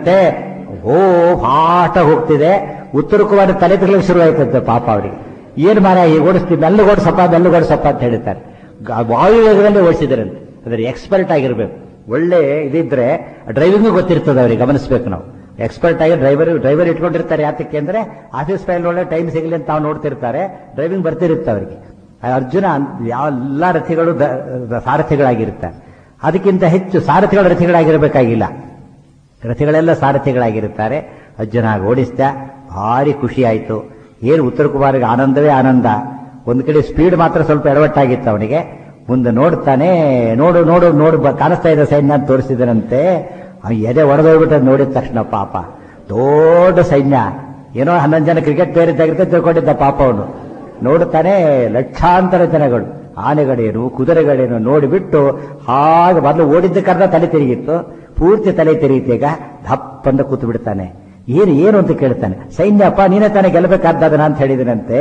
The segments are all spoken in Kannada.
ನೋಡಿದರಂತೆ ಓ ಫಾಟ ಹೋಗ್ತಿದೆ ಉತ್ತರ ಕುಮಾರ ತಲೆ ತಿರ್ಲಿಕ್ಕೆ ಶುರು ಆಯ್ತಂತೆ ಪಾಪ ಅವರಿಗೆ ಏನ್ ಮಾರ ಈ ಓಡಿಸ್ತೀವಿ ಮೆಲ್ಲು ಓಡಿಸಪ್ಪ ಮೆಲ್ಲು ಓಡಿಸಪ್ಪ ಅಂತ ಹೇಳ್ತಾರೆ ಗ- ವಾಯು ವೇಗದಲ್ಲಿ ಓಡಿಸಿದ್ರಂತೆ ಅದ್ರ ಎಕ್ಸ್ಪರ್ಟ್ ಆಗಿರ್ಬೇಕು ಒಳ್ಳೆ ಇದಿದ್ರೆ ಡ್ರೈವಿಂಗ್ ಗೊತ್ತಿರ್ತದೆ ಅವ್ರಿಗೆ ಗಮನಿಸಬೇಕು ನಾವು ಎಕ್ಸ್ಪರ್ಟ್ ಆಗಿ ಡ್ರೈವರ್ ಡ್ರೈವರ್ ಇಟ್ಕೊಂಡಿರ್ತಾರೆ ಯಾತಕ್ಕೆ ಅಂದ್ರೆ ಆಫೀಸ್ ಫೈಲ್ ಒಳ್ಳೆ ಟೈಮ್ ಸಿಗಲಿ ಅಂತ ತಾವು ನೋಡ್ತಿರ್ತಾರೆ ಡ್ರೈವಿಂಗ್ ಬರ್ತಿರುತ್ತೆ ಅವರಿಗೆ ಆ ಅರ್ಜುನ ಯಾವ ಎಲ್ಲ ರಥಿಗಳು ದ- ದ- ಸಾರಥಿಗಳಾಗಿರ್ತಾರೆ ಅದಕ್ಕಿಂತ ಹೆಚ್ಚು ಸಾರಥಿಗಳು ರಥಿಗಳಾಗಿರಬೇಕಾಗಿಲ್ಲ ರಥಿಗಳೆಲ್ಲ ಸಾರಥಿಗಳಾಗಿರುತ್ತಾರೆ ಅರ್ಜುನ ಹಾಗೆ ಓಡಿಸ್ದ ಭಾರಿ ಖುಷಿ ಆಯಿತು ಏನು ಉತ್ತರ ಕುಮಾರಿಗೆ ಆನಂದವೇ ಆನಂದ ಒಂದು ಕಡೆ ಸ್ಪೀಡ್ ಮಾತ್ರ ಸ್ವಲ್ಪ ಎಡವಟ್ಟಾಗಿತ್ತು ಅವನಿಗೆ ಮುಂದೆ ನೋಡ್ತಾನೆ ನೋಡು ನೋಡು ನೋಡು ಬ- ಕಾಣಿಸ್ತಾ ಇದೆ ಸೈನ್ಯ ಅಂತ ತೋರಿಸಿದನಂತೆ ಅವ್ನು ಎದೆ ಒಡೆದೋಗ್ಬಿಟ್ಟು ನೋಡಿದ ತಕ್ಷಣ ಪಾಪ ದೊಡ್ಡ ಸೈನ್ಯ ಏನೋ ಹನ್ನೊಂದು ಜನ ಕ್ರಿಕೆಟ್ ಪ್ಲೇಯರ್ ತೆಗೆದು ತಿಳ್ಕೊಂಡಿದ್ದ ಪಾಪ ಅವನು ನೋಡುತ್ತಾನೆ ಲಕ್ಷಾಂತರ ಜನಗಳು ಆನೆಗಳೇನು ಕುದುರೆಗಳೇನು ನೋಡಿಬಿಟ್ಟು ಹಾಗೆ ಮೊದಲು ಓಡಿದ್ದ ಕರ್ದ ತಲೆ ತಿರುಗಿತ್ತು ಪೂರ್ತಿ ತಲೆ ತಿರುಗಿತು ಈಗ ದಪ್ಪಂದ ಕೂತು ಬಿಡ್ತಾನೆ ಏನು ಏನು ಅಂತ ಕೇಳ್ತಾನೆ ಸೈನ್ಯಪ್ಪ ನೀನೇ ತಾನೇ ಗೆಲ್ಲಬೇಕಾದ್ದದನ ಅಂತ ಹೇಳಿದನಂತೆ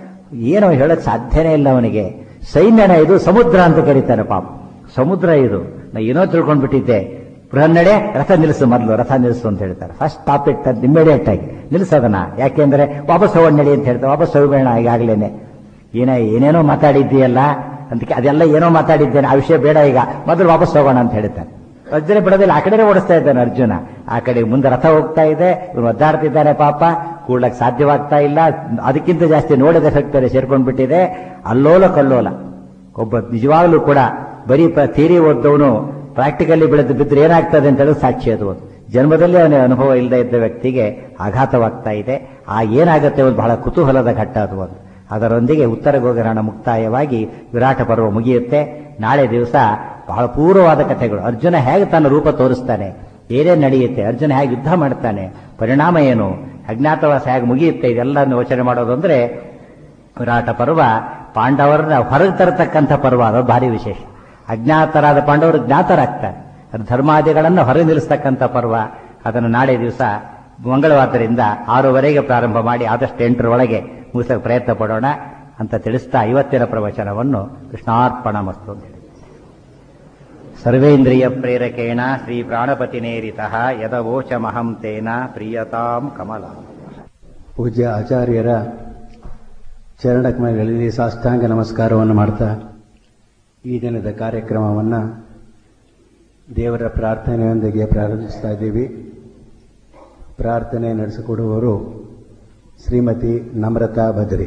ಏನೋ ಹೇಳಕ್ ಸಾಧ್ಯನೇ ಇಲ್ಲ ಅವನಿಗೆ ಸೈನ್ಯನ ಇದು ಸಮುದ್ರ ಅಂತ ಕರೀತಾನೆ ಪಾಪ ಸಮುದ್ರ ಇದು ನಾ ಏನೋ ತಿಳ್ಕೊಂಡ್ಬಿಟ್ಟಿದ್ದೆ ಬೃಹನ್ನಡೆ ರಥ ನಿಲ್ಲಿಸು ಮೊದಲು ರಥ ನಿಲ್ಲಿಸು ಅಂತ ಹೇಳ್ತಾರೆ ಫಸ್ಟ್ ಸ್ಟಾಪ್ ಇಟ್ ಅಂತ ಇಮ್ಮಿಡಿಯೇಟ್ ಆಗಿ ನಿಲ್ಲಿಸೋದನ್ನ ಯಾಕೆಂದ್ರೆ ವಾಪಸ್ ಹೋಗೋಣ ನಡಿ ಅಂತ ಹೇಳ್ತಾರೆ ವಾಪಸ್ ಹೋಗೋಣ ಈಗಾಗಲೇನೆ ಏನ ಏನೇನೋ ಮಾತಾಡಿದ್ದೀಯಲ್ಲ ಅದಕ್ಕೆ ಅದೆಲ್ಲ ಏನೋ ಮಾತಾಡಿದ್ದೇನೆ ಆ ವಿಷಯ ಬೇಡ ಈಗ ಮೊದಲು ವಾಪಸ್ ಹೋಗೋಣ ಅಂತ ಹೇಳ್ತಾನೆ ಅರ್ಜುನ ಬಿಡೋದಿಲ್ಲ ಆ ಕಡೆ ಓಡಿಸ್ತಾ ಇದ್ದಾನೆ ಅರ್ಜುನ ಆ ಕಡೆ ಮುಂದೆ ರಥ ಹೋಗ್ತಾ ಇದೆ ಇವನು ಒದ್ದಾಡ್ತಿದ್ದಾನೆ ಪಾಪ ಕೂಡ್ಲಕ್ಕೆ ಸಾಧ್ಯವಾಗ್ತಾ ಇಲ್ಲ ಅದಕ್ಕಿಂತ ಜಾಸ್ತಿ ನೋಡಿದ ಎಫೆಕ್ಟ್ ಬೇರೆ ಸೇರ್ಕೊಂಡ್ ಬಿಟ್ಟಿದೆ ಅಲ್ಲೋಲ ಕಲ್ಲೋಲ ಒಬ್ಬ ನಿಜವಾಗ್ಲೂ ಕೂಡ ಬರೀ ಥಿಯರಿ ಓದ್ದವನು ಪ್ರಾಕ್ಟಿಕಲಿ ಬೆಳೆದು ಬಿದ್ದರೆ ಏನಾಗ್ತದೆ ಅಂತ ಹೇಳೋದು ಸಾಕ್ಷಿ ಅದು ಒಂದು ಜನ್ಮದಲ್ಲಿ ಅವನ ಅನುಭವ ಇಲ್ಲದೆ ಇದ್ದ ವ್ಯಕ್ತಿಗೆ ಆಘಾತವಾಗ್ತಾ ಇದೆ ಆ ಏನಾಗುತ್ತೆ ಒಂದು ಬಹಳ ಕುತೂಹಲದ ಘಟ್ಟ ಅದು ಒಂದು ಅದರೊಂದಿಗೆ ಉತ್ತರ ಗೋಗರಣ ಮುಕ್ತಾಯವಾಗಿ ವಿರಾಟ ಪರ್ವ ಮುಗಿಯುತ್ತೆ ನಾಳೆ ದಿವಸ ಬಹಳ ಪೂರ್ವವಾದ ಕಥೆಗಳು ಅರ್ಜುನ ಹೇಗೆ ತನ್ನ ರೂಪ ತೋರಿಸ್ತಾನೆ ಏನೇನು ನಡೆಯುತ್ತೆ ಅರ್ಜುನ ಹೇಗೆ ಯುದ್ಧ ಮಾಡ್ತಾನೆ ಪರಿಣಾಮ ಏನು ಅಜ್ಞಾತವಾಸ ಹೇಗೆ ಮುಗಿಯುತ್ತೆ ಇದೆಲ್ಲ ಯೋಚನೆ ಮಾಡೋದು ಅಂದ್ರೆ ವಿರಾಟ ಪರ್ವ ಪಾಂಡವರನ್ನ ಹೊರಗೆ ತರತಕ್ಕಂಥ ಪರ್ವ ಅದು ಭಾರಿ ವಿಶೇಷ ಅಜ್ಞಾತರಾದ ಪಾಂಡವರು ಜ್ಞಾತರಾಗ್ತಾರೆ ಅದು ಧರ್ಮಾದಿಗಳನ್ನು ಹೊರಗೆ ನಿಲ್ಲಿಸ್ತಕ್ಕಂಥ ಪರ್ವ ಅದನ್ನು ನಾಳೆ ದಿವಸ ಮಂಗಳವಾರದಿಂದ ಆರೂವರೆಗೆ ಪ್ರಾರಂಭ ಮಾಡಿ ಆದಷ್ಟು ಎಂಟರೊಳಗೆ ಮುಗಿಸಕ್ಕೆ ಪ್ರಯತ್ನ ಪಡೋಣ ಅಂತ ತಿಳಿಸ್ತಾ ಇವತ್ತಿನ ಪ್ರವಚನವನ್ನು ಕೃಷ್ಣಾರ್ಪಣ ಮಸ್ತು ಅಂತ ಹೇಳಿ ಸರ್ವೇಂದ್ರಿಯ ಪ್ರೇರಕೇಣ ಶ್ರೀ ಪ್ರಾಣಪತಿನೇರಿತ ಯದವೋಚಮಹಂ ತೇನ ಪ್ರಿಯತಾಂ ಕಮಲ ಪೂಜ್ಯ ಆಚಾರ್ಯರ ಚರಣಕಮಲಗಳಲ್ಲಿ ಸಾಷ್ಟಾಂಗ ನಮಸ್ಕಾರವನ್ನು ಮಾಡ್ತಾ ಈ ದಿನದ ಕಾರ್ಯಕ್ರಮವನ್ನು ದೇವರ ಪ್ರಾರ್ಥನೆಯೊಂದಿಗೆ ಪ್ರಾರಂಭಿಸ್ತಾ ಇದ್ದೀವಿ ಪ್ರಾರ್ಥನೆ ನಡೆಸಿಕೊಡುವವರು ಶ್ರೀಮತಿ ನಮ್ರತಾ ಬದ್ರಿ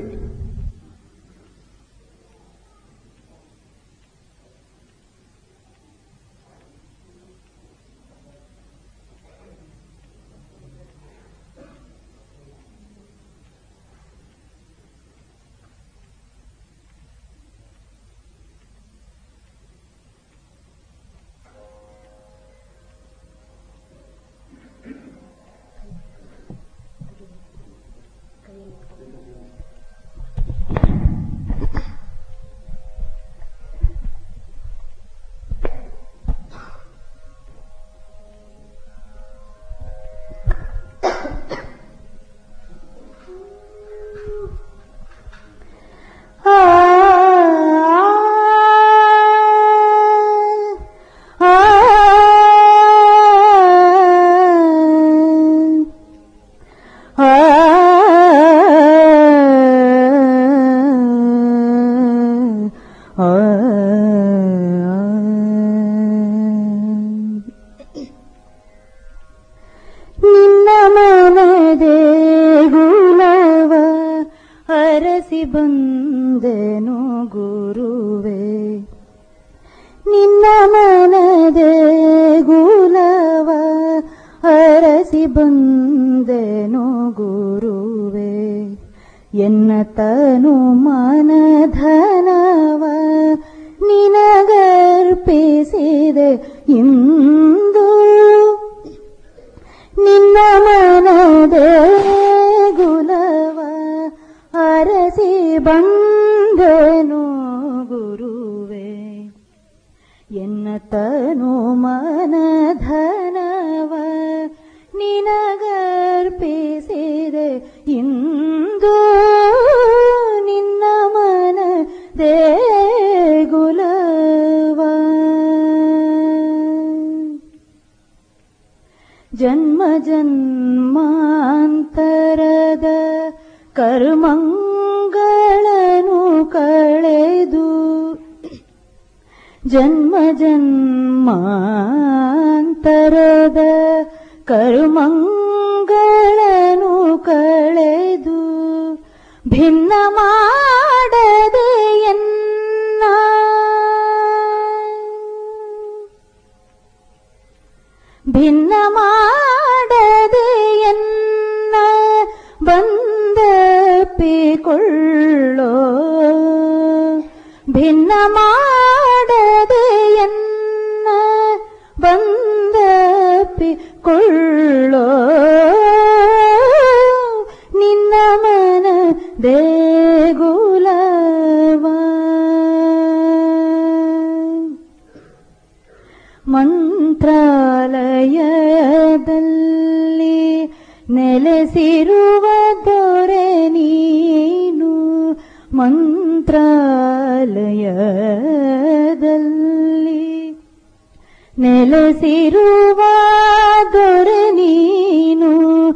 ನಿನ್ನ ಮನದೇ ಗುಣವ ಅರಸಿ ಬಂದೆನು ಗುರುವೆ ನಿನ್ನ ಮನದೇ ಗುಣವ ಅರಸಿ ಬಂದೆನು ಗುರುವೆ ಎನ್ನ ತನು ಮನಧನವ ನಿನಗರ್ಪಿಸಿದೆ ಇಂದು ನಿನ್ನ ಮನದೇ ಗುಲವ ಅರಸಿ ಬಂದನು ಗುರುವೆ ಎನ್ನ ತನು ಮನಧನವ ನಿನಗರ್ಪಿಸಿದೆ ಇಂದು ನಿನ್ನ ಮನ ದೇಗುಲವ ಜನ್ಮ ಜನ್ಮಾಂತರದ ಕರ್ಮಂಗಳನು ಕಳೆದು ಜನ್ಮ ಜನ್ಮಾಂತರದ ಕರ್ಮಂಗಳನು ಕಳೆದು ಭಿನ್ನ ಮಾಡದೆ ಎನ್ನ ಭಿನ್ನ ಮಾಡದೆ ಎನ್ನ ಬಂದಪ್ಪಿಕೊಳ್ಳೋ ಭಿನ್ನ ಮಾಡದೆ ಎನ್ನ ಬಂದಪ್ಪಿಕೊಳ್ಳೋ ನಿನ್ನ ಮನ ದೇಗುಲವ ಮಂತ್ರಾಲಯದಲ್ಲಿ ನೆಲೆಸಿರುವ ದೊರೆ ನೀನು ಮಂತ್ರಾಲಯದಲ್ಲಿ ನೆಲೆಸಿರುವ ದೊರೆ ನೀನು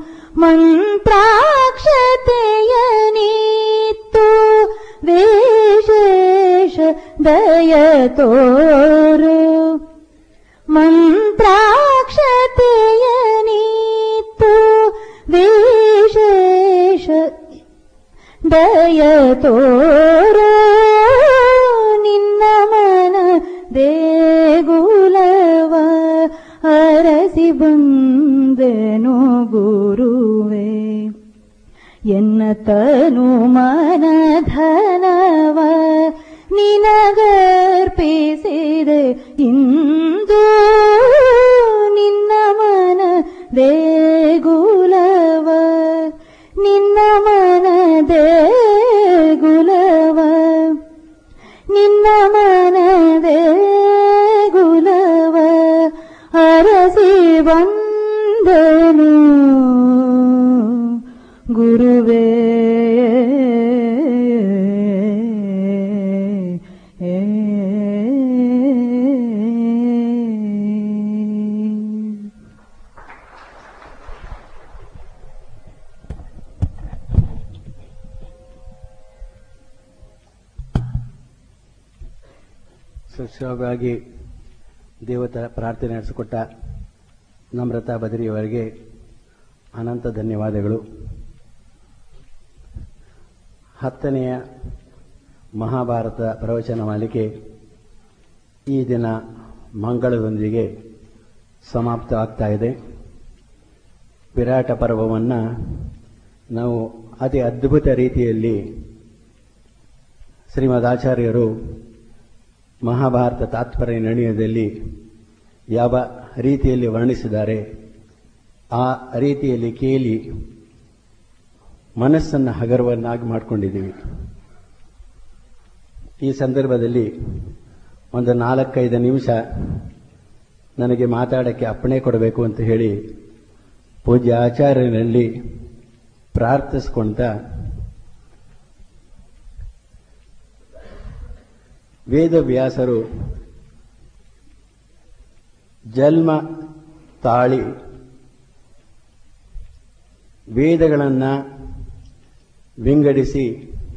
ಮಂತ್ರಾಕ್ಷತೆಯ ನೀತ್ತು ವಿಶೇಷ ದಯ ತೋರು ಮಂತ್ರಾಕ್ಷತೆಯ ನೀತ್ತು ವಿಶೇಷ ದಯ ತೋರು ನಿನ್ನ ಮನ ದೇಗುಲವ ಅರಸಿ ಬಂದೆನು ಗುರುವೆ ಎನ್ನ ತನು ಮನ ಧನವ ನಿನಗರ್ಪಿಸಿದೆ ಇಂದು ನಿನ್ನ ಮನ ದೇಗುಲವ ನಿನ್ನ ಮನ ದೇಗುಲವ ನಿನ್ನ ಮನ ದೇಗುಲವ ಅರಸಿ ಬಂದನು ಗುರುವೇ ಸಸ್ಯವಾಗಿ ದೇವತ ಪ್ರಾರ್ಥನೆ ನಡೆಸಿಕೊಟ್ಟ ನಮ್ರತಾ ಬದರಿಯವರಿಗೆ ಅನಂತ ಧನ್ಯವಾದಗಳು ಹತ್ತನೆಯ ಮಹಾಭಾರತ ಪ್ರವಚನ ಮಾಲಿಕೆ ಈ ದಿನ ಮಂಗಳದೊಂದಿಗೆ ಸಮಾಪ್ತ ಆಗ್ತಾ ಇದೆ ವಿರಾಟ ಪರ್ವವನ್ನು ನಾವು ಅತಿ ಅದ್ಭುತ ರೀತಿಯಲ್ಲಿ ಶ್ರೀಮದ್ ಆಚಾರ್ಯರು ಮಹಾಭಾರತ ತಾತ್ಪರ್ಯ ನಿರ್ಣಯದಲ್ಲಿ ಯಾವ ರೀತಿಯಲ್ಲಿ ವರ್ಣಿಸಿದ್ದಾರೆ ಆ ರೀತಿಯಲ್ಲಿ ಕೇಳಿ ಮನಸ್ಸನ್ನು ಹಗರವನ್ನಾಗಿ ಮಾಡಿಕೊಂಡಿದ್ದೀವಿ ಈ ಸಂದರ್ಭದಲ್ಲಿ ಒಂದು ನಾಲ್ಕೈದು ನಿಮಿಷ ನನಗೆ ಮಾತಾಡೋಕ್ಕೆ ಅಪ್ಪಣೆ ಕೊಡಬೇಕು ಅಂತ ಹೇಳಿ ಪೂಜ್ಯ ಆಚಾರ್ಯನಲ್ಲಿ ಪ್ರಾರ್ಥಿಸ್ಕೊಂತ ವೇದವ್ಯಾಸರು ಜನ್ಮ ತಾಳಿ ವೇದಗಳನ್ನು ವಿಂಗಡಿಸಿ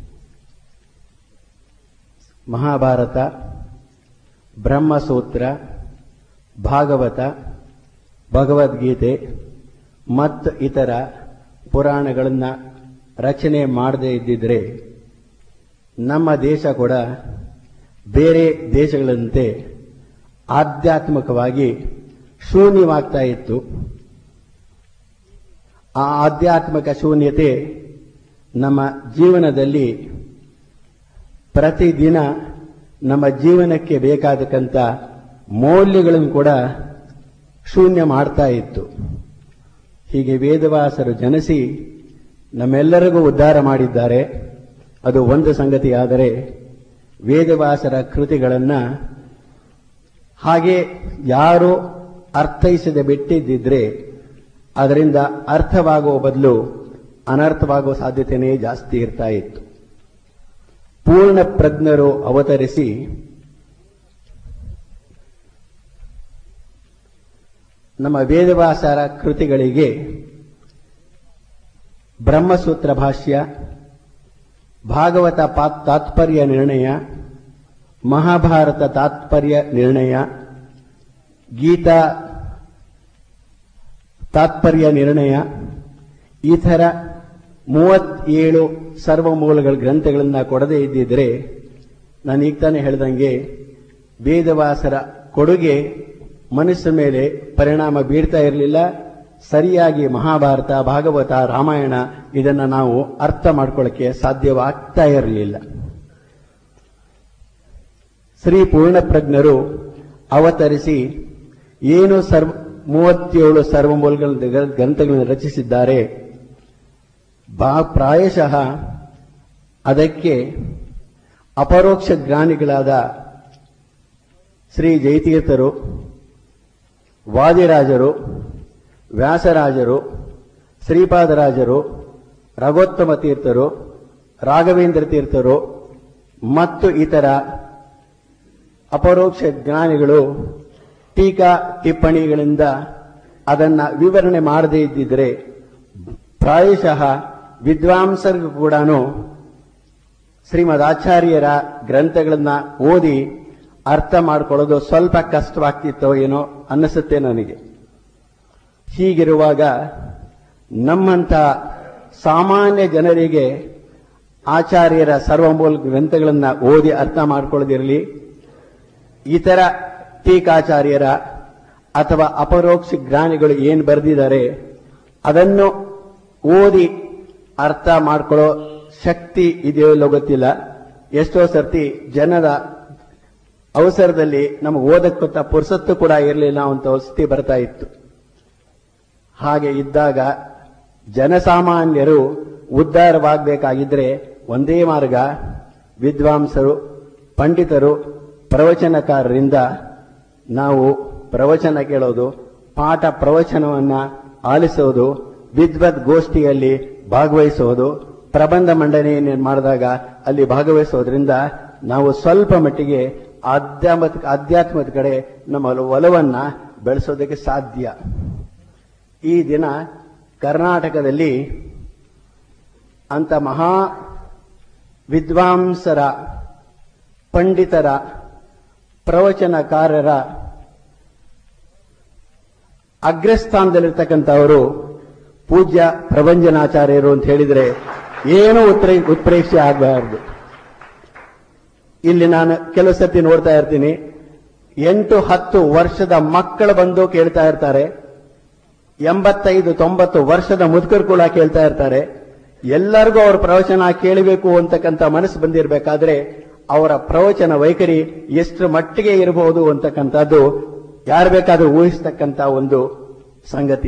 ಮಹಾಭಾರತ ಬ್ರಹ್ಮಸೂತ್ರ ಭಾಗವತ ಭಗವದ್ಗೀತೆ ಮತ್ತು ಇತರ ಪುರಾಣಗಳನ್ನು ರಚನೆ ಮಾಡದೇ ಇದ್ದಿದ್ರೆ ನಮ್ಮ ದೇಶ ಕೂಡ ಬೇರೆ ದೇಶಗಳಂತೆ ಆಧ್ಯಾತ್ಮಿಕವಾಗಿ ಶೂನ್ಯವಾಗ್ತಾ ಇತ್ತು ಆ ಆಧ್ಯಾತ್ಮಿಕ ಶೂನ್ಯತೆ ನಮ್ಮ ಜೀವನದಲ್ಲಿ ಪ್ರತಿದಿನ ನಮ್ಮ ಜೀವನಕ್ಕೆ ಬೇಕಾದಕ್ಕಂಥ ಮೌಲ್ಯಗಳನ್ನು ಕೂಡ ಶೂನ್ಯ ಮಾಡ್ತಾ ಇತ್ತು ಹೀಗೆ ವೇದವಾಸರು ಜನಿಸಿ ನಮ್ಮೆಲ್ಲರಿಗೂ ಉದ್ಧಾರ ಮಾಡಿದ್ದಾರೆ ಅದು ಒಂದು ಸಂಗತಿಯಾದರೆ ವೇದವಾಸರ ಕೃತಿಗಳನ್ನು ಹಾಗೆ ಯಾರು ಅರ್ಥೈಸದೆ ಬಿಟ್ಟಿದ್ದಿದ್ರೆ ಅದರಿಂದ ಅರ್ಥವಾಗುವ ಬದಲು ಅನರ್ಥವಾಗುವ ಸಾಧ್ಯತೆಯೇ ಜಾಸ್ತಿ ಇರ್ತಾ ಇತ್ತು ಪೂರ್ಣ ಪ್ರಜ್ಞರು ಅವತರಿಸಿ ನಮ್ಮ ವೇದವಾಸರ ಕೃತಿಗಳಿಗೆ ಬ್ರಹ್ಮಸೂತ್ರ ಭಾಷ್ಯ ಭಾಗವತ ಪಾ- ತಾತ್ಪರ್ಯ ನಿರ್ಣಯ ಮಹಾಭಾರತ ತಾತ್ಪರ್ಯ ನಿರ್ಣಯ ಗೀತಾ ತಾತ್ಪರ್ಯ ನಿರ್ಣಯ ಈ ಥರ ಮೂವತ್ತೇಳು ಸರ್ವಮೂಲಗಳ ಗ್ರಂಥಗಳನ್ನು ಕೊಡದೇ ಇದ್ದಿದ್ರೆ ನಾನು ಈಗ ತಾನೇ ಹೇಳ್ದಂಗೆ ವೇದವಾಸರ ಕೊಡುಗೆ ಮನಸ್ಸು ಮೇಲೆ ಪರಿಣಾಮ ಬೀರ್ತಾ ಇರಲಿಲ್ಲ ಸರಿಯಾಗಿ ಮಹಾಭಾರತ ಭಾಗವತ ರಾಮಾಯಣ ಇದನ್ನು ನಾವು ಅರ್ಥ ಮಾಡ್ಕೊಳ್ಳಕ್ಕೆ ಸಾಧ್ಯವಾಗ್ತಾ ಇರಲಿಲ್ಲ ಶ್ರೀ ಪೂರ್ಣಪ್ರಜ್ಞರು ಅವತರಿಸಿ ಏನು ಸರ್ವ ಮೂವತ್ತೇಳು ಸರ್ವಮೂಲಗಳ ಗ್ರಂಥಗಳನ್ನು ರಚಿಸಿದ್ದಾರೆ ಬಾ ಪ್ರಾಯಶಃ ಅದಕ್ಕೆ ಅಪರೋಕ್ಷ ಜ್ಞಾನಿಗಳಾದ ಶ್ರೀ ಜಯತೀರ್ಥರು ವಾದಿರಾಜರು ವ್ಯಾಸರಾಜರು ಶ್ರೀಪಾದರಾಜರು ರಘೋತ್ತಮ ತೀರ್ಥರು ರಾಘವೇಂದ್ರ ತೀರ್ಥರು ಮತ್ತು ಇತರ ಅಪರೋಕ್ಷ ಜ್ಞಾನಿಗಳು ಟೀಕಾ ಟಿಪ್ಪಣಿಗಳಿಂದ ಅದನ್ನ ವಿವರಣೆ ಮಾಡದೇ ಇದ್ದಿದ್ರೆ ಪ್ರಾಯಶಃ ವಿದ್ವಾಂಸರಿಗೂ ಕೂಡ ಶ್ರೀಮದ್ ಆಚಾರ್ಯರ ಗ್ರಂಥಗಳನ್ನ ಓದಿ ಅರ್ಥ ಮಾಡ್ಕೊಳ್ಳೋದು ಸ್ವಲ್ಪ ಕಷ್ಟವಾಗ್ತಿತ್ತೋ ಏನೋ ಅನ್ನಿಸುತ್ತೆ ನನಗೆ ಹೀಗಿರುವಾಗ ನಮ್ಮಂಥ ಸಾಮಾನ್ಯ ಜನರಿಗೆ ಆಚಾರ್ಯರ ಸರ್ವಮೂಲ ಗ್ರಂಥಗಳನ್ನು ಓದಿ ಅರ್ಥ ಮಾಡ್ಕೊಳ್ಳೋದಿರಲಿ ಇತರ ಟೀಕಾಚಾರ್ಯರ ಅಥವಾ ಅಪರೋಕ್ಷ ಜ್ಞಾನಿಗಳು ಏನು ಬರೆದಿದ್ದಾರೆ ಅದನ್ನು ಓದಿ ಅರ್ಥ ಮಾಡ್ಕೊಳ್ಳೋ ಶಕ್ತಿ ಇದೆಯೋ ಇಲ್ಲೋ ಗೊತ್ತಿಲ್ಲ ಎಷ್ಟೋ ಸರ್ತಿ ಜನರ ಅವಸರದಲ್ಲಿ ನಮಗೆ ಓದಕ್ಕೆ ಪುರ್ಸತ್ತು ಕೂಡ ಇರಲಿಲ್ಲ ಅಂತ ಸ್ಥಿತಿ ಬರ್ತಾ ಇತ್ತು ಹಾಗೆ ಇದ್ದಾಗ ಜನಸಾಮಾನ್ಯರು ಉದ್ಧಾರವಾಗಬೇಕಾಗಿದ್ರೆ ಒಂದೇ ಮಾರ್ಗ ವಿದ್ವಾಂಸರು ಪಂಡಿತರು ಪ್ರವಚನಕಾರರಿಂದ ನಾವು ಪ್ರವಚನ ಕೇಳೋದು ಪಾಠ ಪ್ರವಚನವನ್ನ ಆಲಿಸೋದು ವಿದ್ವತ್ ಗೋಷ್ಠಿಯಲ್ಲಿ ಭಾಗವಹಿಸೋದು ಪ್ರಬಂಧ ಮಂಡನೆಯನ್ನು ಮಾಡಿದಾಗ ಅಲ್ಲಿ ಭಾಗವಹಿಸೋದ್ರಿಂದ ನಾವು ಸ್ವಲ್ಪ ಮಟ್ಟಿಗೆ ಆಧ್ಯಾತ್ಮದ ಆಧ್ಯಾತ್ಮದ ಕಡೆ ನಮ್ಮ ಒಲವನ್ನ ಬೆಳೆಸೋದಕ್ಕೆ ಸಾಧ್ಯ ಈ ದಿನ ಕರ್ನಾಟಕದಲ್ಲಿ ಅಂತ ಮಹಾ ವಿದ್ವಾಂಸರ ಪಂಡಿತರ ಪ್ರವಚನಕಾರರ ಅಗ್ರಸ್ಥಾನದಲ್ಲಿರ್ತಕ್ಕಂಥವರು ಪೂಜ್ಯ ಪ್ರಭಂಜನಾಚಾರ್ಯರು ಅಂತ ಹೇಳಿದ್ರೆ ಏನೂ ಉತ್ತರ ಉತ್ಪ್ರೇಕ್ಷೆ ಆಗಬಾರದು ಇಲ್ಲಿ ನಾನು ಕೆಲವು ಸತಿ ನೋಡ್ತಾ ಇರ್ತೀನಿ ಎಂಟು ಹತ್ತು ವರ್ಷದ ಮಕ್ಕಳು ಬಂದು ಕೇಳ್ತಾ ಇರ್ತಾರೆ ಎಂಬತ್ತೈದು ತೊಂಬತ್ತು ವರ್ಷದ ಮುದುಕರು ಕೂಡ ಕೇಳ್ತಾ ಇರ್ತಾರೆ ಎಲ್ಲರಿಗೂ ಅವ್ರ ಪ್ರವಚನ ಕೇಳಬೇಕು ಅಂತಕ್ಕಂಥ ಮನಸ್ಸು ಬಂದಿರಬೇಕಾದ್ರೆ ಅವರ ಪ್ರವಚನ ವೈಖರಿ ಎಷ್ಟು ಮಟ್ಟಿಗೆ ಇರಬಹುದು ಅಂತಕ್ಕಂಥದ್ದು ಯಾರು ಬೇಕಾದ್ರೂ ಊಹಿಸ್ತಕ್ಕಂಥ ಒಂದು ಸಂಗತಿ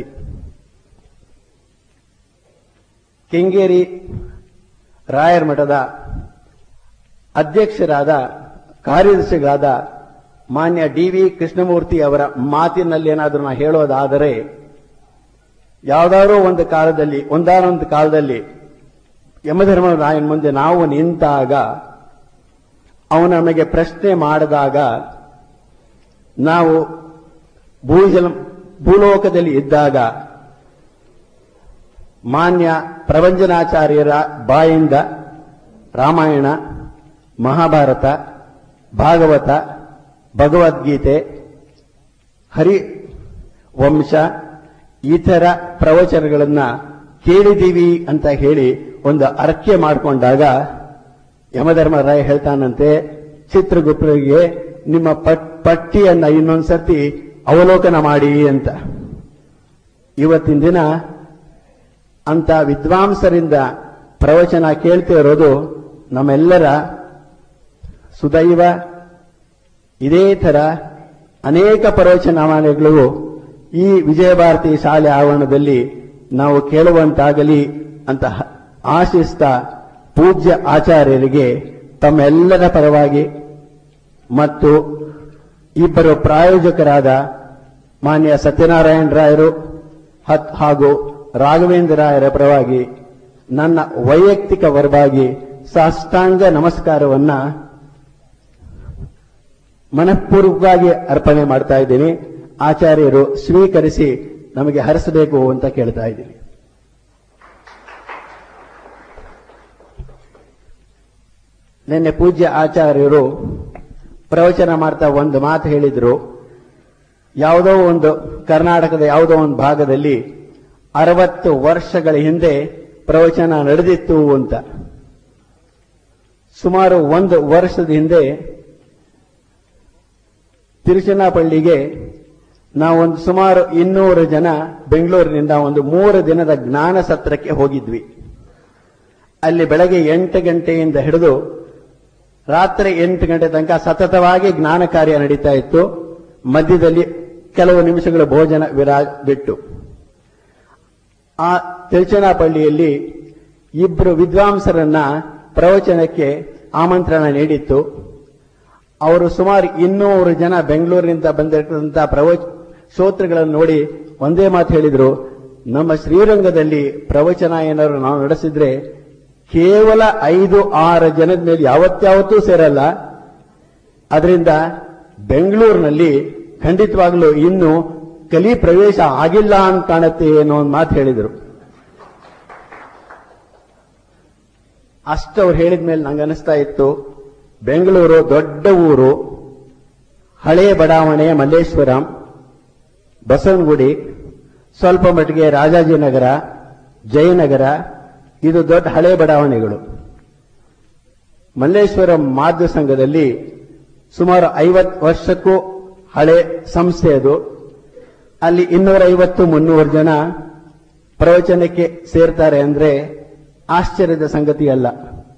ಕೆಂಗೇರಿ ರಾಯರ ಮಠದ ಅಧ್ಯಕ್ಷರಾದ ಕಾರ್ಯದರ್ಶಿಗಳಾದ ಮಾನ್ಯ ಡಿ ವಿ ಕೃಷ್ಣಮೂರ್ತಿ ಅವರ ಮಾತಿನಲ್ಲಿ ಏನಾದರೂ ನಾ ಹೇಳೋದಾದರೆ ಯಾವುದಾದ್ರೂ ಒಂದು ಕಾಲದಲ್ಲಿ ಒಂದಾನೊಂದು ಕಾಲದಲ್ಲಿ ಯಮಧರ್ಮ ರಾಯನ ಮುಂದೆ ನಾವು ನಿಂತಾಗ ಅವನು ನಮಗೆ ಪ್ರಶ್ನೆ ಮಾಡಿದಾಗ ನಾವು ಭೂಜಲ ಭೂಲೋಕದಲ್ಲಿ ಇದ್ದಾಗ ಮಾನ್ಯ ಪ್ರಭಂಜನಾಚಾರ್ಯರ ಬಾಯಿಂದ ರಾಮಾಯಣ ಮಹಾಭಾರತ ಭಾಗವತ ಭಗವದ್ಗೀತೆ ಹರಿ ವಂಶ ಇತರ ಪ್ರವಚನಗಳನ್ನ ಕೇಳಿದೀವಿ ಅಂತ ಹೇಳಿ ಒಂದು ಅರ್ಕೆ ಮಾಡಿಕೊಂಡಾಗ ಯಮಧರ್ಮರಾಯ ಹೇಳ್ತಾನಂತೆ ಚಿತ್ರಗುಪ್ತರಿಗೆ ನಿಮ್ಮ ಪಟ್- ಪಟ್ಟಿಯನ್ನ ಇನ್ನೊಂದ್ಸರ್ತಿ ಅವಲೋಕನ ಮಾಡಿ ಅಂತ ಇವತ್ತಿನ ದಿನ ಅಂತ ವಿದ್ವಾಂಸರಿಂದ ಪ್ರವಚನ ಕೇಳ್ತಿರೋದು ನಮ್ಮೆಲ್ಲರ ಸುದೈವ ಇದೇ ಥರ ಅನೇಕ ಪ್ರವಚನವಾಣಿಗಳು ಈ ವಿಜಯಭಾರತಿ ಶಾಲೆ ಆವರಣದಲ್ಲಿ ನಾವು ಕೇಳುವಂತಾಗಲಿ ಅಂತ ಹ- ಆಶಿಸ್ತಾ ಪೂಜ್ಯ ಆಚಾರ್ಯರಿಗೆ ತಮ್ಮೆಲ್ಲರ ಪರವಾಗಿ ಮತ್ತು ಇಬ್ಬರು ಪ್ರಾಯೋಜಕರಾದ ಮಾನ್ಯ ಸತ್ಯನಾರಾಯಣ ರಾಯರು ಹತ್- ಹಾಗೂ ರಾಘವೇಂದ್ರ ರಾಯರ ಪರವಾಗಿ ನನ್ನ ವೈಯಕ್ತಿಕ ಪರವಾಗಿ ಸಾಷ್ಟಾಂಗ ನಮಸ್ಕಾರವನ್ನ ಮನಃಪೂರ್ವಕವಾಗಿ ಅರ್ಪಣೆ ಮಾಡ್ತಾ ಇದ್ದೀನಿ ಆಚಾರ್ಯರು ಸ್ವೀಕರಿಸಿ ನಮಗೆ ಹರಿಸಬೇಕು ಅಂತ ಕೇಳ್ತಾ ಇದ್ದೀನಿ ನಿನ್ನೆ ಪೂಜ್ಯ ಆಚಾರ್ಯರು ಪ್ರವಚನ ಮಾಡ್ತಾ ಒಂದು ಮಾತು ಹೇಳಿದ್ರು ಯಾವುದೋ ಒಂದು ಕರ್ನಾಟಕದ ಯಾವುದೋ ಒಂದು ಭಾಗದಲ್ಲಿ ಅರವತ್ತು ವರ್ಷಗಳ ಹಿಂದೆ ಪ್ರವಚನ ನಡೆದಿತ್ತು ಅಂತ ಸುಮಾರು ಒಂದು ವರ್ಷದ ಹಿಂದೆ ತಿರುಚನಾಪಳ್ಳಿಗೆ ನಾವೊಂದು ಸುಮಾರು ಇನ್ನೂರು ಜನ ಬೆಂಗಳೂರಿನಿಂದ ಒಂದು ಮೂರು ದಿನದ ಜ್ಞಾನ ಸತ್ರಕ್ಕೆ ಹೋಗಿದ್ವಿ ಅಲ್ಲಿ ಬೆಳಗ್ಗೆ ಎಂಟು ಗಂಟೆಯಿಂದ ಹಿಡಿದು ರಾತ್ರಿ ಎಂಟು ಗಂಟೆ ತನಕ ಸತತವಾಗಿ ಜ್ಞಾನ ಕಾರ್ಯ ನಡೀತಾ ಇತ್ತು ಮಧ್ಯದಲ್ಲಿ ಕೆಲವು ನಿಮಿಷಗಳ ಭೋಜನ ವಿರಾ ಬಿಟ್ಟು ಆ ತಿರುಚನಾಪಳ್ಳಿಯಲ್ಲಿ ಇಬ್ಬರು ವಿದ್ವಾಂಸರನ್ನ ಪ್ರವಚನಕ್ಕೆ ಆಮಂತ್ರಣ ನೀಡಿತ್ತು ಅವರು ಸುಮಾರು ಇನ್ನೂರು ಜನ ಬೆಂಗಳೂರಿನಿಂದ ಬಂದಿರತಕ್ಕಂಥ ಪ್ರವಚ ಶ್ರೋತೃಗಳನ್ನು ನೋಡಿ ಒಂದೇ ಮಾತು ಹೇಳಿದ್ರು ನಮ್ಮ ಶ್ರೀರಂಗದಲ್ಲಿ ಪ್ರವಚನ ಏನಾದ್ರು ನಾವು ನಡೆಸಿದ್ರೆ ಕೇವಲ ಐದು ಆರು ಜನದ ಮೇಲೆ ಯಾವತ್ಯಾವತ್ತೂ ಸೇರಲ್ಲ ಅದರಿಂದ ಬೆಂಗಳೂರಿನಲ್ಲಿ ಖಂಡಿತವಾಗ್ಲೂ ಇನ್ನು ಕಲಿ ಪ್ರವೇಶ ಆಗಿಲ್ಲ ಅಂತ ಕಾಣುತ್ತೆ ಅನ್ನೋ ಒಂದು ಮಾತು ಹೇಳಿದರು ಅಷ್ಟು ಅವ್ರು ಹೇಳಿದ ಮೇಲೆ ನಂಗೆ ಅನಿಸ್ತಾ ಇತ್ತು ಬೆಂಗಳೂರು ದೊಡ್ಡ ಊರು ಹಳೆ ಬಡಾವಣೆ ಮಲ್ಲೇಶ್ವರಂ ಬಸವನಗುಡಿ ಸ್ವಲ್ಪ ಮಟ್ಟಿಗೆ ರಾಜಾಜಿನಗರ ಜಯನಗರ ಇದು ದೊಡ್ಡ ಹಳೆ ಬಡಾವಣೆಗಳು ಮಲ್ಲೇಶ್ವರಂ ಮಾಧ್ಯ ಸಂಘದಲ್ಲಿ ಸುಮಾರು ಐವತ್ತು ವರ್ಷಕ್ಕೂ ಹಳೆ ಸಂಸ್ಥೆ ಅದು ಅಲ್ಲಿ ಇನ್ನೂರ ಐವತ್ತು ಮುನ್ನೂರು ಜನ ಪ್ರವಚನಕ್ಕೆ ಸೇರ್ತಾರೆ ಅಂದ್ರೆ ಆಶ್ಚರ್ಯದ ಸಂಗತಿ ಅಲ್ಲ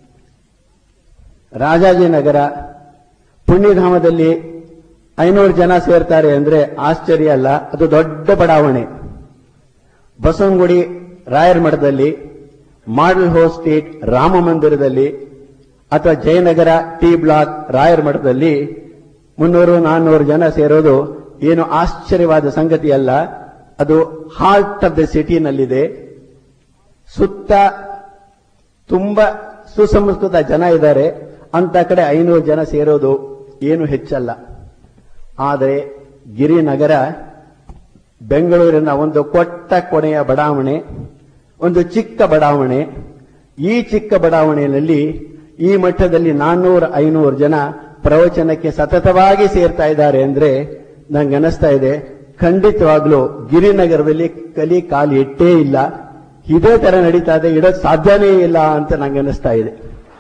ರಾಜಾಜಿನಗರ ಪುಣ್ಯಧಾಮದಲ್ಲಿ ಐನೂರು ಜನ ಸೇರ್ತಾರೆ ಅಂದ್ರೆ ಆಶ್ಚರ್ಯ ಅಲ್ಲ ಅದು ದೊಡ್ಡ ಬಡಾವಣೆ ಬಸವನಗುಡಿ ರಾಯರ ಮಠದಲ್ಲಿ ಮಾಡೆಲ್ ಹೌಸ್ ಸ್ಟ್ರೀಟ್ ರಾಮ ಮಂದಿರದಲ್ಲಿ ಅಥವಾ ಜಯನಗರ ಟಿ ಬ್ಲಾಕ್ ರಾಯರ ಮಠದಲ್ಲಿ ಮುನ್ನೂರು ನಾನ್ನೂರು ಜನ ಸೇರೋದು ಏನು ಆಶ್ಚರ್ಯವಾದ ಸಂಗತಿ ಅಲ್ಲ ಅದು ಹಾರ್ಟ್ ಆಫ್ ದ ಸಿಟಿನಲ್ಲಿದೆ ಸುತ್ತ ತುಂಬಾ ಸುಸಂಸ್ಕೃತ ಜನ ಇದ್ದಾರೆ ಅಂತ ಕಡೆ ಐನೂರು ಜನ ಸೇರೋದು ಏನು ಹೆಚ್ಚಲ್ಲ ಆದರೆ ಗಿರಿನಗರ ಬೆಂಗಳೂರಿನ ಒಂದು ಕೊಟ್ಟ ಕೊನೆಯ ಬಡಾವಣೆ ಒಂದು ಚಿಕ್ಕ ಬಡಾವಣೆ ಈ ಚಿಕ್ಕ ಬಡಾವಣೆಯಲ್ಲಿ ಈ ಮಟ್ಟದಲ್ಲಿ ನಾನ್ನೂರು ಐನೂರು ಜನ ಪ್ರವಚನಕ್ಕೆ ಸತತವಾಗಿ ಸೇರ್ತಾ ಇದ್ದಾರೆ ಅಂದ್ರೆ ನಂಗೆ ಅನಿಸ್ತಾ ಇದೆ ಖಂಡಿತವಾಗ್ಲೂ ಗಿರಿನಗರದಲ್ಲಿ ಕಲಿ ಕಾಲು ಇಟ್ಟೇ ಇಲ್ಲ ಇದೇ ತರ ನಡೀತಾ ಇದೆ ಇಡೋದು ಸಾಧ್ಯನೇ ಇಲ್ಲ ಅಂತ ನಂಗೆ ಅನಿಸ್ತಾ ಇದೆ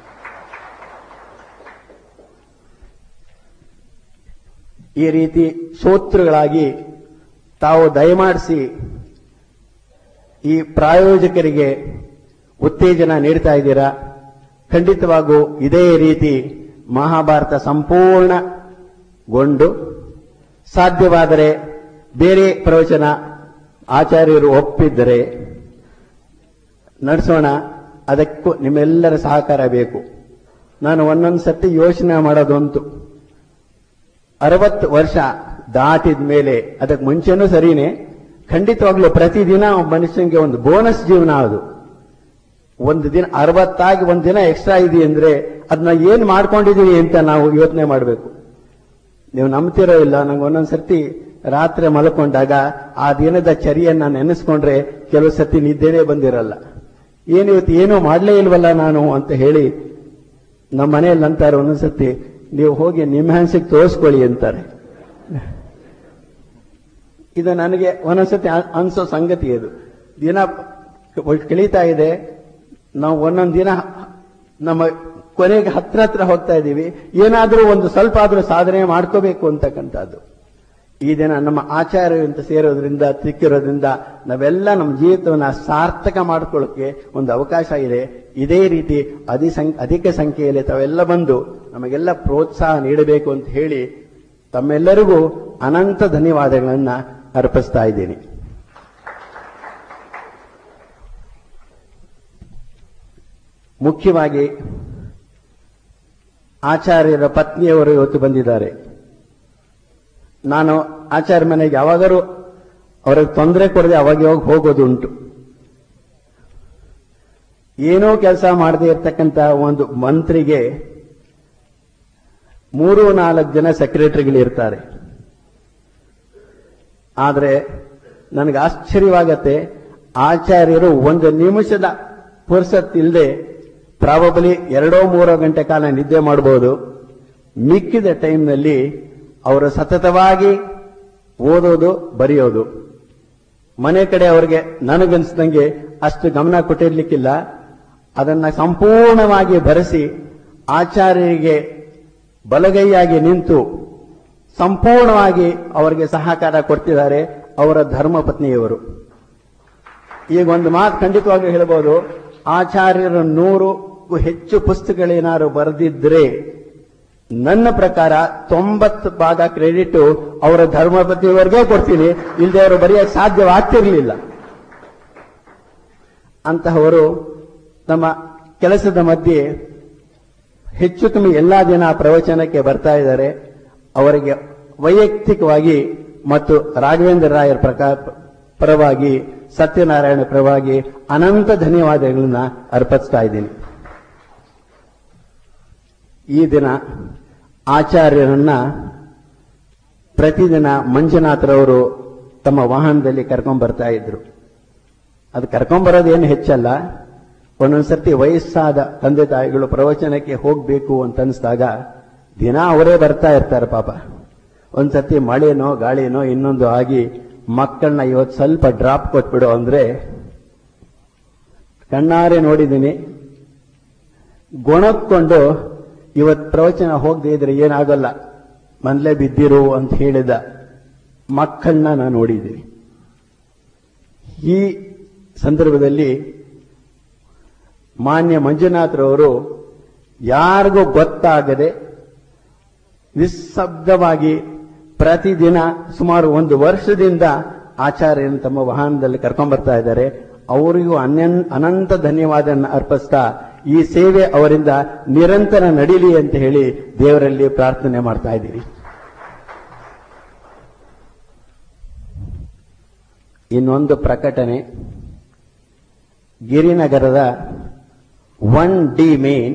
ಈ ರೀತಿ ಶ್ರೋತೃಗಳಾಗಿ ತಾವು ದಯಮಾಡಿಸಿ ಈ ಪ್ರಾಯೋಜಕರಿಗೆ ಉತ್ತೇಜನ ನೀಡ್ತಾ ಇದ್ದೀರಾ ಖಂಡಿತವಾಗೂ ಇದೇ ರೀತಿ ಮಹಾಭಾರತ ಸಂಪೂರ್ಣಗೊಂಡು ಸಾಧ್ಯವಾದರೆ ಬೇರೆ ಪ್ರವಚನ ಆಚಾರ್ಯರು ಒಪ್ಪಿದ್ದರೆ ನಡೆಸೋಣ ಅದಕ್ಕೂ ನಿಮ್ಮೆಲ್ಲರ ಸಹಕಾರ ಬೇಕು ನಾನು ಒಂದೊಂದು ಸತಿ ಯೋಚನೆ ಮಾಡೋದಂತು ಅರವತ್ತು ವರ್ಷ ದಾಟಿದ ಮೇಲೆ ಅದಕ್ಕೆ ಮುಂಚೆನೂ ಸರಿನೇ ಖಂಡಿತವಾಗ್ಲೂ ಪ್ರತಿದಿನ ಒಬ್ಬ ಮನುಷ್ಯನಿಗೆ ಒಂದು ಬೋನಸ್ ಜೀವನ ಅದು ಒಂದು ದಿನ ಅರವತ್ತಾಗಿ ಒಂದು ದಿನ ಎಕ್ಸ್ಟ್ರಾ ಇದೆ ಅಂದ್ರೆ ಅದನ್ನ ಏನ್ ಮಾಡ್ಕೊಂಡಿದೀವಿ ಅಂತ ನಾವು ಯೋಚನೆ ಮಾಡಬೇಕು ನೀವು ನಂಬ್ತಿರೋ ಇಲ್ಲ ನಂಗೆ ಒಂದೊಂದ್ ಸರ್ತಿ ರಾತ್ರಿ ಮಲ್ಕೊಂಡಾಗ ಆ ದಿನದ ಚರಿಯನ್ನ ನೆನೆಸ್ಕೊಂಡ್ರೆ ಕೆಲವು ಸರ್ತಿ ನಿದ್ದೆನೇ ಬಂದಿರಲ್ಲ ಏನು ಇವತ್ತು ಏನೂ ಮಾಡ್ಲೇ ಇಲ್ವಲ್ಲ ನಾನು ಅಂತ ಹೇಳಿ ನಮ್ಮ ಮನೆಯಲ್ಲಿ ಅಂತಾರೆ ಒಂದೊಂದ್ ಸರ್ತಿ ನೀವು ಹೋಗಿ ನಿಮ್ಮ ಹ್ಯಾನ್ಸಿಗೆ ತೋರಿಸ್ಕೊಳ್ಳಿ ಅಂತಾರೆ ಇದು ನನಗೆ ಒಂದೊಂದ್ಸತಿ ಅ- ಅನ್ಸೋ ಸಂಗತಿ ಇದು ದಿನ ಕಳೀತಾ ಇದೆ ನಾವು ಒಂದೊಂದು ದಿನ ನಮ್ಮ ಕೊನೆಗೆ ಹತ್ರ ಹತ್ರ ಹೋಗ್ತಾ ಇದ್ದೀವಿ ಏನಾದರೂ ಒಂದು ಸ್ವಲ್ಪ ಆದರೂ ಸಾಧನೆ ಮಾಡ್ಕೋಬೇಕು ಅಂತಕ್ಕಂಥದ್ದು ಈ ದಿನ ನಮ್ಮ ಆಚಾರ್ಯ ಅಂತ ಸೇರೋದ್ರಿಂದ ಸಿಕ್ಕಿರೋದ್ರಿಂದ ನಾವೆಲ್ಲ ನಮ್ಮ ಜೀವಿತವನ್ನ ಸಾರ್ಥಕ ಮಾಡ್ಕೊಳ್ಳೋಕೆ ಒಂದು ಅವಕಾಶ ಇದೆ ಇದೇ ರೀತಿ ಅಧಿ ಸಂ- ಅಧಿಕ ಸಂಖ್ಯೆಯಲ್ಲಿ ತಾವೆಲ್ಲ ಬಂದು ನಮಗೆಲ್ಲ ಪ್ರೋತ್ಸಾಹ ನೀಡಬೇಕು ಅಂತ ಹೇಳಿ ತಮ್ಮೆಲ್ಲರಿಗೂ ಅನಂತ ಧನ್ಯವಾದಗಳನ್ನ ಅರ್ಪಿಸ್ತಾ ಇದ್ದೀನಿ ಮುಖ್ಯವಾಗಿ ಆಚಾರ್ಯರ ಪತ್ನಿಯವರು ಇವತ್ತು ಬಂದಿದ್ದಾರೆ ನಾನು ಆಚಾರ್ಯ ಮನೆಗೆ ಯಾವಾಗಾರು ಅವ್ರಿಗೆ ತೊಂದರೆ ಕೊಡದೆ ಅವಾಗ ಯಾವಾಗ ಹೋಗೋದು ಉಂಟು ಏನೋ ಕೆಲಸ ಮಾಡದೇ ಇರ್ತಕ್ಕಂಥ ಒಂದು ಮಂತ್ರಿಗೆ ಮೂರು ನಾಲ್ಕು ಜನ ಸೆಕ್ರೆಟರಿಗಳು ಇರ್ತಾರೆ ಆದರೆ ನನಗೆ ಆಶ್ಚರ್ಯವಾಗತ್ತೆ ಆಚಾರ್ಯರು ಒಂದು ನಿಮಿಷದ ಪುರ್ಸತ್ ಇಲ್ಲದೆ ಪ್ರಾಬಬಲಿ ಎರಡೋ ಮೂರೋ ಗಂಟೆ ಕಾಲ ನಿದ್ದೆ ಮಾಡಬಹುದು ಮಿಕ್ಕಿದ ಟೈಮ್ನಲ್ಲಿ ಅವರು ಸತತವಾಗಿ ಓದೋದು ಬರೆಯೋದು ಮನೆ ಕಡೆ ಅವ್ರಿಗೆ ನನಗನ್ಸ್ದಂಗೆ ಅಷ್ಟು ಗಮನ ಕೊಟ್ಟಿರ್ಲಿಕ್ಕಿಲ್ಲ ಅದನ್ನ ಸಂಪೂರ್ಣವಾಗಿ ಬರೆಸಿ ಆಚಾರ್ಯರಿಗೆ ಬಲಗೈಯಾಗಿ ನಿಂತು ಸಂಪೂರ್ಣವಾಗಿ ಅವರಿಗೆ ಸಹಕಾರ ಕೊಡ್ತಿದ್ದಾರೆ ಅವರ ಧರ್ಮಪತ್ನಿಯವರು ಈಗ ಒಂದು ಮಾತು ಖಂಡಿತವಾಗಿ ಹೇಳ್ಬೋದು ಆಚಾರ್ಯರು ನೂರಕ್ಕೂ ಹೆಚ್ಚು ಪುಸ್ತಕಗಳೇನಾದ್ರು ಬರೆದಿದ್ರೆ ನನ್ನ ಪ್ರಕಾರ ತೊಂಬತ್ತು ಭಾಗ ಕ್ರೆಡಿಟ್ ಅವರ ಧರ್ಮಪತಿಯವರೆಗೆ ಕೊಡ್ತೀನಿ ಇಲ್ಲದೆ ಅವರು ಬರೆಯಕ್ಕೆ ಸಾಧ್ಯವಾಗ್ತಿರ್ಲಿಲ್ಲ ಅಂತಹವರು ತಮ್ಮ ಕೆಲಸದ ಮಧ್ಯೆ ಹೆಚ್ಚು ಕಮ್ಮಿ ಎಲ್ಲಾ ದಿನ ಪ್ರವಚನಕ್ಕೆ ಬರ್ತಾ ಇದ್ದಾರೆ ಅವರಿಗೆ ವೈಯಕ್ತಿಕವಾಗಿ ಮತ್ತು ರಾಘವೇಂದ್ರ ರಾಯರ ಪ್ರಕಾರ ಪರವಾಗಿ ಸತ್ಯನಾರಾಯಣ ಪರವಾಗಿ ಅನಂತ ಧನ್ಯವಾದಗಳನ್ನ ಅರ್ಪಿಸ್ತಾ ಇದ್ದೀನಿ ಈ ದಿನ ಆಚಾರ್ಯರನ್ನ ಪ್ರತಿದಿನ ಮಂಜುನಾಥರವರು ತಮ್ಮ ವಾಹನದಲ್ಲಿ ಕರ್ಕೊಂಡ್ ಬರ್ತಾ ಇದ್ರು ಅದು ಕರ್ಕೊಂಬರೋದು ಏನು ಹೆಚ್ಚಲ್ಲ ಒಂದೊಂದ್ಸರ್ತಿ ವಯಸ್ಸಾದ ತಂದೆ ತಾಯಿಗಳು ಪ್ರವಚನಕ್ಕೆ ಹೋಗ್ಬೇಕು ಅಂತ ಅನಿಸ್ದಾಗ ದಿನ ಅವರೇ ಬರ್ತಾ ಇರ್ತಾರೆ ಪಾಪ ಒಂದ್ಸರ್ತಿ ಮಳೆನೋ ಗಾಳಿನೋ ಇನ್ನೊಂದು ಆಗಿ ಮಕ್ಕಳನ್ನ ಇವತ್ತು ಸ್ವಲ್ಪ ಡ್ರಾಪ್ ಕೊಟ್ಬಿಡು ಅಂದ್ರೆ ಕಣ್ಣಾರೆ ನೋಡಿದ್ದೀನಿ ಗೊಣಕ್ಕೊಂಡು ಇವತ್ತು ಪ್ರವಚನ ಹೋಗದೆ ಇದ್ರೆ ಏನಾಗಲ್ಲ ಮನ್ಲೆ ಬಿದ್ದಿರು ಅಂತ ಹೇಳಿದ ಮಕ್ಕಳನ್ನ ನಾನು ನೋಡಿದ್ದೀನಿ ಈ ಸಂದರ್ಭದಲ್ಲಿ ಮಾನ್ಯ ಮಂಜುನಾಥ್ರವರು ಯಾರಿಗೂ ಗೊತ್ತಾಗದೆ ನಿಸ್ಸಬ್ದವಾಗಿ ಪ್ರತಿದಿನ ಸುಮಾರು ಒಂದು ವರ್ಷದಿಂದ ಆಚಾರ್ಯನ ತಮ್ಮ ವಾಹನದಲ್ಲಿ ಕರ್ಕೊಂಡ್ ಬರ್ತಾ ಇದ್ದಾರೆ ಅವರಿಗೂ ಅನ್ಯನ್ ಅನಂತ ಧನ್ಯವಾದ ಅರ್ಪಿಸ್ತಾ ಈ ಸೇವೆ ಅವರಿಂದ ನಿರಂತರ ನಡೀಲಿ ಅಂತ ಹೇಳಿ ದೇವರಲ್ಲಿ ಪ್ರಾರ್ಥನೆ ಮಾಡ್ತಾ ಇದ್ದೀರಿ ಇನ್ನೊಂದು ಪ್ರಕಟಣೆ ಗಿರಿನಗರದ one D main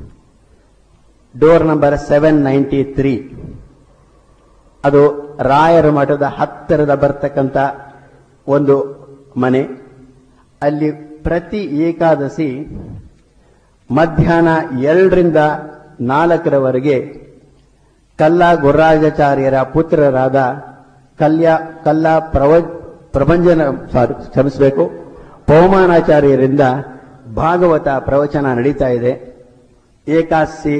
door number seven ninety three ಅದು ರಾಯರ ಮಠದ ಹತ್ತಿರದ ಬರ್ತಕ್ಕಂಥ ಒಂದು ಮನೆ ಅಲ್ಲಿ ಪ್ರತಿ ಏಕಾದಶಿ ಮಧ್ಯಾಹ್ನ ಎರಡರಿಂದ ನಾಲ್ಕರವರೆಗೆ ಕಲ್ಲ ಗುರ್ರಾಜಾಚಾರ್ಯರ ಪುತ್ರರಾದ ಕಲ್ಯ ಕಲ್ಲ ಪ್ರವ ಪ್ರಭಂಜನ ಸಾರಿ ಕ್ಷಮಿಸಬೇಕು ಪವಮಾನಾಚಾರ್ಯರಿಂದ ಭಾಗವತ ಪ್ರವಚನ ನಡೀತಾ ಇದೆ ಏಕಾದಶಿ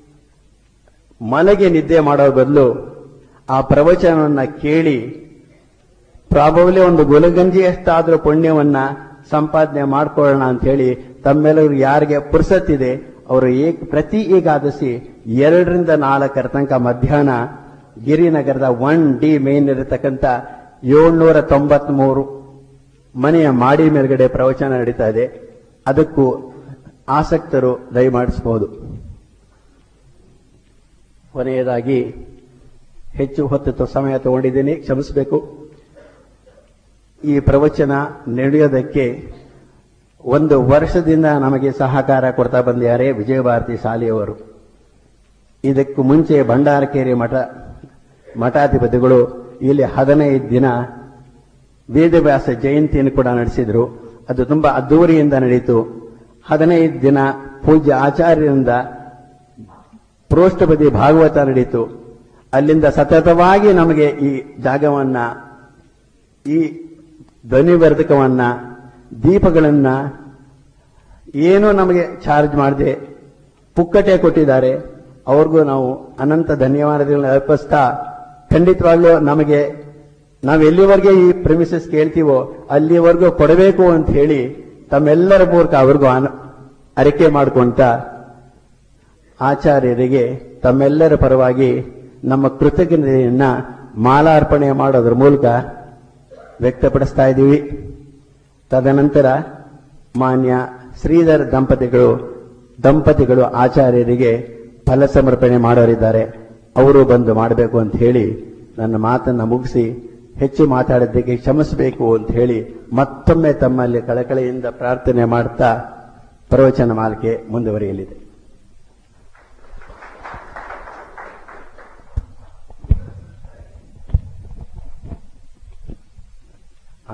ಮಲಗೆ ನಿದ್ದೆ ಮಾಡೋ ಬದಲು ಆ ಪ್ರವಚನವನ್ನ ಕೇಳಿ ಪ್ರಾಬಬ್ಲಿ ಒಂದು ಗುಲಗಂಜಿಯಷ್ಟಾದ್ರೂ ಪುಣ್ಯವನ್ನ ಸಂಪಾದನೆ ಮಾಡ್ಕೊಳ್ಳೋಣ ಅಂತ ಹೇಳಿ ತಮ್ಮೆಲ್ಲರೂ ಯಾರಿಗೆ ಪುರ್ಸತ್ತಿದೆ ಅವರು ಏಕ್ ಪ್ರತಿ ಏಕಾದಶಿ ಎರಡರಿಂದ ನಾಲ್ಕರ ತನಕ ಮಧ್ಯಾಹ್ನ ಗಿರಿನಗರದ ಒನ್ ಡಿ ಮೇನ್ ಇರತಕ್ಕಂಥ ಏಳ್ನೂರ ತೊಂಬತ್ಮೂರು ಮನೆಯ ಮಾಡಿ ಮೇಲ್ಗಡೆ ಪ್ರವಚನ ನಡೀತಾ ಇದೆ ಅದಕ್ಕೂ ಆಸಕ್ತರು ದಯಮಾಡಿಸಬಹುದು ಕೊನೆಯದಾಗಿ ಹೆಚ್ಚು ಹೊತ್ತು ಸಮಯ ತಗೊಂಡಿದ್ದೀನಿ ಕ್ಷಮಿಸಬೇಕು ಈ ಪ್ರವಚನ ನಡೆಯೋದಕ್ಕೆ ಒಂದು ವರ್ಷದಿಂದ ನಮಗೆ ಸಹಕಾರ ಕೊಡ್ತಾ ಬಂದಿದ್ದಾರೆ ವಿಜಯಭಾರತಿ ಶಾಲೆಯವರು ಇದಕ್ಕೂ ಮುಂಚೆ ಭಂಡಾರಕೇರಿ ಮಠ ಮಠಾಧಿಪತಿಗಳು ಇಲ್ಲಿ ಹದಿನೈದು ದಿನ ವೇದವ್ಯಾಸ ಜಯಂತಿಯನ್ನು ಕೂಡ ನಡೆಸಿದ್ರು ಅದು ತುಂಬಾ ಅದ್ದೂರಿಯಿಂದ ನಡೀತು ಹದಿನೈದು ದಿನ ಪೂಜ್ಯ ಆಚಾರ್ಯರಿಂದ ಪ್ರೋಷ್ಠಪತಿ ಭಾಗವತ ನಡೀತು ಅಲ್ಲಿಂದ ಸತತವಾಗಿ ನಮಗೆ ಈ ಜಾಗವನ್ನ ಈ ಧ್ವನಿವರ್ಧಕವನ್ನ ದೀಪಗಳನ್ನ ಏನೂ ನಮಗೆ ಚಾರ್ಜ್ ಮಾಡದೆ ಪುಕ್ಕಟೆ ಕೊಟ್ಟಿದ್ದಾರೆ ಅವ್ರಿಗೂ ನಾವು ಅನಂತ ಧನ್ಯವಾದಗಳನ್ನ ಅರ್ಪಿಸ್ತಾ ಖಂಡಿತವಾಗ್ಲೂ ನಮಗೆ ನಾವು ಎಲ್ಲಿವರೆಗೆ ಈ ಪ್ರಿಮಿಸಸ್ ಕೇಳ್ತೀವೋ ಅಲ್ಲಿವರೆಗೂ ಕೊಡಬೇಕು ಅಂತ ಹೇಳಿ ತಮ್ಮೆಲ್ಲರ ಮೂಲಕ ಅವ್ರಿಗೂ ಅನ ಅರಿಕೆ ಮಾಡ್ಕೊಂತ ಆಚಾರ್ಯರಿಗೆ ತಮ್ಮೆಲ್ಲರ ಪರವಾಗಿ ನಮ್ಮ ಕೃತಜ್ಞತೆಯನ್ನ ಮಾಲಾರ್ಪಣೆ ಮಾಡೋದ್ರ ಮೂಲಕ ವ್ಯಕ್ತಪಡಿಸ್ತಾ ಇದ್ದೀವಿ ತದನಂತರ ಮಾನ್ಯ ಶ್ರೀಧರ್ ದಂಪತಿಗಳು ದಂಪತಿಗಳು ಆಚಾರ್ಯರಿಗೆ ಫಲ ಸಮರ್ಪಣೆ ಮಾಡೋರಿದ್ದಾರೆ ಅವರು ಬಂದು ಮಾಡಬೇಕು ಅಂತ ಹೇಳಿ ನನ್ನ ಮಾತನ್ನ ಮುಗಿಸಿ ಹೆಚ್ಚು ಮಾತಾಡಿದ್ದಕ್ಕೆ ಕ್ಷಮಿಸಬೇಕು ಅಂತ ಹೇಳಿ ಮತ್ತೊಮ್ಮೆ ತಮ್ಮಲ್ಲಿ ಕಳಕಳಿಯಿಂದ ಪ್ರಾರ್ಥನೆ ಮಾಡ್ತಾ ಪ್ರವಚನ ಮಾಲಿಕೆ ಮುಂದುವರಿಯಲಿದೆ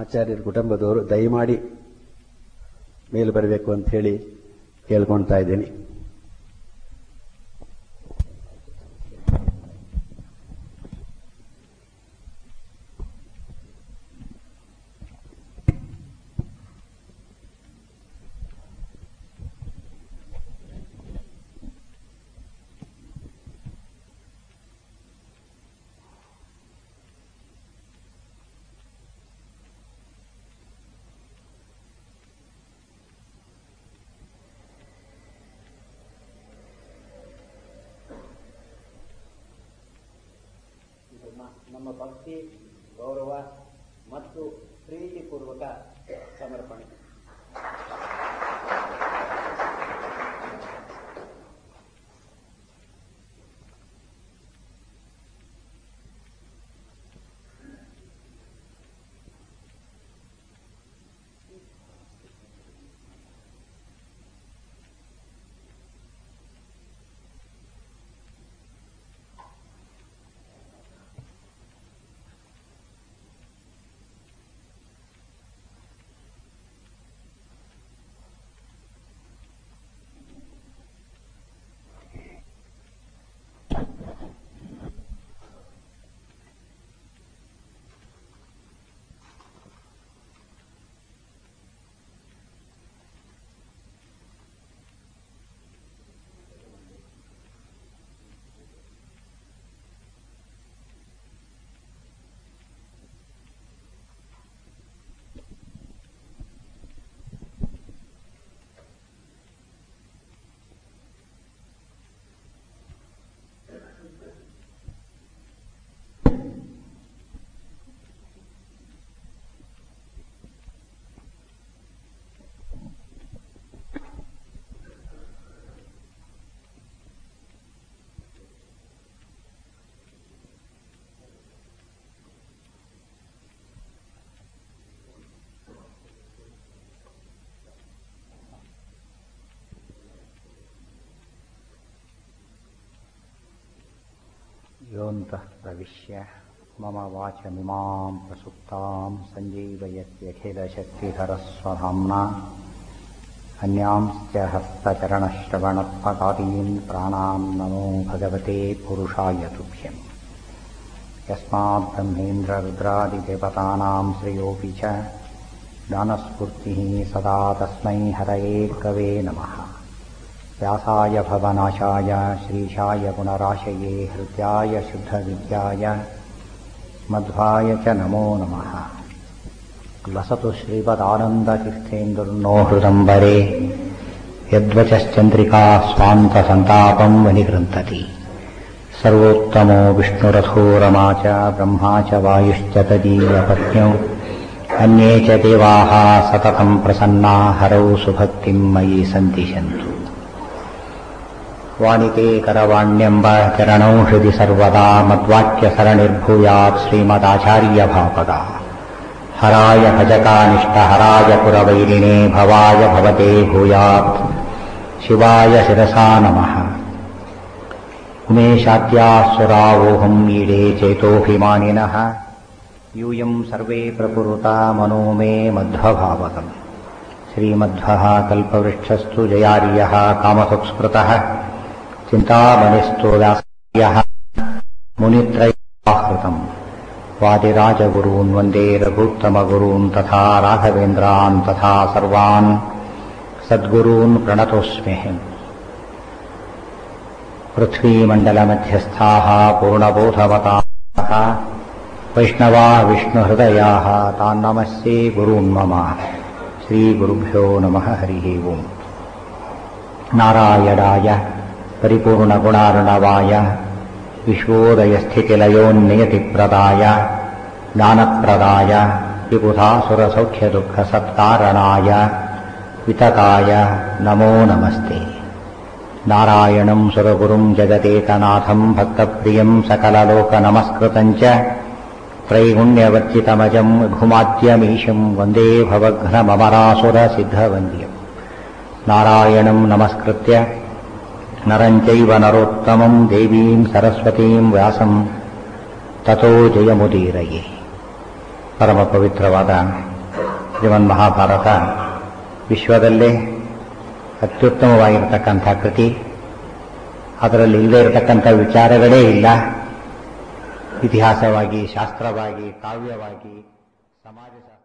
ಆಚಾರ್ಯರ ಕುಟುಂಬದವರು ದಯಮಾಡಿ ಮೇಲೆ ಬರಬೇಕು ಅಂತ ಹೇಳಿ ಕೇಳ್ಕೊಳ್ತಾ ಇದ್ದೀನಿ ನಮ್ಮ ಭಕ್ತಿ ಗೌರವ ಮತ್ತು ಪ್ರೀತಿಪೂರ್ವಕ ಸಮರ್ಪಣೆ योऽन्तः प्रविश्य मम वाचमिमां प्रसुप्तां सञ्जीवयत्यखिलशक्तिधरस्वधाम्ना अन्यांश्च हस्तचरणश्रवणत्वकादीन् प्राणां नमो भगवते पुरुषाय तुभ्यम् यस्मात् ब्रह्मेन्द्ररुद्रादिदेवतानां श्रेयोऽपि च ज्ञानस्फूर्तिः सदा तस्मै हरये कवे नमः व्यासाय भवनाशाय श्रीशाय गुणराशये हृद्याय शुद्धविद्याय मध्वाय च नमो नमः लसतु श्रीपदानन्दतीर्थेन्दुर्नो हृदम्बरे यद्वचश्चन्द्रिका स्वान्तसन्तापम् वनिगृन्तति सर्वोत्तमो विष्णुरथो रमा च ब्रह्मा च वायुश्च तदीयपत्न्यौ अन्ये च देवाः सततम् प्रसन्ना हरौ सुभक्तिम् मयि सन्तिशन्तु वाणिते करवाण्यम्ब चरणौ हृदि सर्वदा मद्वाक्यसरणिर्भूयात् श्रीमदाचार्यभापदा हराय भजकानिष्टहराय पुरवैरिणे भवाय भवते भूयात् शिवाय शिरसा नमः उमेशाद्यासुरावोऽहम् ईडे चेतोऽभिमानिनः यूयम् सर्वे प्रपुरुता मनो मे मध्वभावकम् श्रीमध्वः कल्पवृक्षस्तु जयार्यः कामसुस्मृतः चिन्तामणिस्तु व्यासार्यः मुनित्रयाहृतम् वादिराजगुरून् वन्दे रघुत्तमगुरून् तथा राघवेन्द्रान् तथा सर्वान् सद्गुरून् प्रणतोऽस्म्यहम् पृथ्वीमण्डलमध्यस्थाः पूर्णबोधवताः वैष्णवा विष्णुहृदयाः तान्नमस्ये गुरून् मम श्रीगुरुभ्यो नमः हरिः ओम् नारायणाय परिपूर्णगुणार्णवाय विश्वोदयस्थितिलयोन्नियतिप्रदाय ज्ञानप्रदाय विबुधासुरसौख्यदुःखसत्कारणाय वितताय नमो नमस्ते नारायणम् सुरगुरुम् जगदेकनाथम् भक्तप्रियम् सकललोकनमस्कृतम् च त्रैगुण्यवर्जितमजम् घुमाद्यमीशम् वन्दे भवघ्नममरासुरसिद्धवन्द्यम् नारायणम् नमस्कृत्य नरम् चैव नरोत्तमम् देवीम् सरस्वतीम् ವ್ಯಾಸಂ ತಥೋ ಜಯಮುದೀರಯೇ ಪರಮ ಪವಿತ್ರವಾದ ಶ್ರೀಮನ್ ಮಹಾಭಾರತ ವಿಶ್ವದಲ್ಲೇ ಅತ್ಯುತ್ತಮವಾಗಿರತಕ್ಕಂಥ ಕೃತಿ ಅದರಲ್ಲಿ ಇಲ್ಲದೆ ಇರತಕ್ಕಂಥ ವಿಚಾರಗಳೇ ಇಲ್ಲ ಇತಿಹಾಸವಾಗಿ ಶಾಸ್ತ್ರವಾಗಿ ಕಾವ್ಯವಾಗಿ ಸಮಾಜಶಾಸ್ತ್ರ